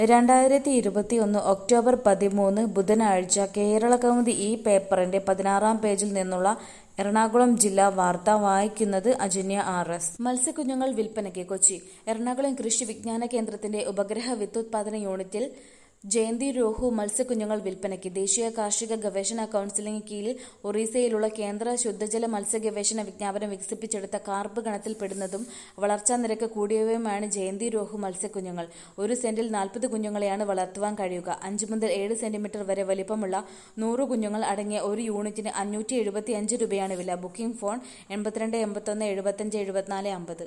രണ്ടായിരത്തി ഇരുപത്തിയൊന്ന് ഒക്ടോബർ പതിമൂന്ന് ബുധനാഴ്ച കേരളകൗമുദി ഈ പേപ്പറിന്റെ പതിനാറാം പേജിൽ നിന്നുള്ള എറണാകുളം ജില്ലാ വാർത്ത വായിക്കുന്നത് അജന്യ ആർ എസ് മത്സ്യക്കുഞ്ഞുങ്ങൾ വിൽപ്പനയ്ക്ക് കൊച്ചി എറണാകുളം കൃഷി വിജ്ഞാന കേന്ദ്രത്തിന്റെ ഉപഗ്രഹ വിത്തുത്പാദന യൂണിറ്റിൽ ജയന്തി രോഹു മത്സ്യക്കുഞ്ഞുങ്ങൾ വിൽപ്പനയ്ക്ക് ദേശീയ കാർഷിക ഗവേഷണ കൌൺസിലിന് കീഴിൽ ഒറീസയിലുള്ള കേന്ദ്ര ശുദ്ധജല മത്സ്യ ഗവേഷണ വിജ്ഞാപനം വികസിപ്പിച്ചെടുത്ത കാർപ്പ് ഗണത്തിൽപ്പെടുന്നതും വളർച്ചാ നിരക്ക് കൂടിയവയുമാണ് ജയന്തി രോഹു മത്സ്യക്കുഞ്ഞുങ്ങൾ ഒരു സെന്റിൽ നാൽപ്പത് കുഞ്ഞുങ്ങളെയാണ് വളർത്തുവാൻ കഴിയുക അഞ്ച് മുതൽ ഏഴ് സെന്റിമീറ്റർ വരെ വലിപ്പമുള്ള നൂറ് കുഞ്ഞുങ്ങൾ അടങ്ങിയ ഒരു യൂണിറ്റിന് അഞ്ഞൂറ്റി എഴുപത്തിയഞ്ച് രൂപയാണ് വില ബുക്കിംഗ് ഫോൺ എൺപത്തിരണ്ട് എൺപത്തൊന്ന് എഴുപത്തഞ്ച് എഴുപത്തിനാല് അമ്പത്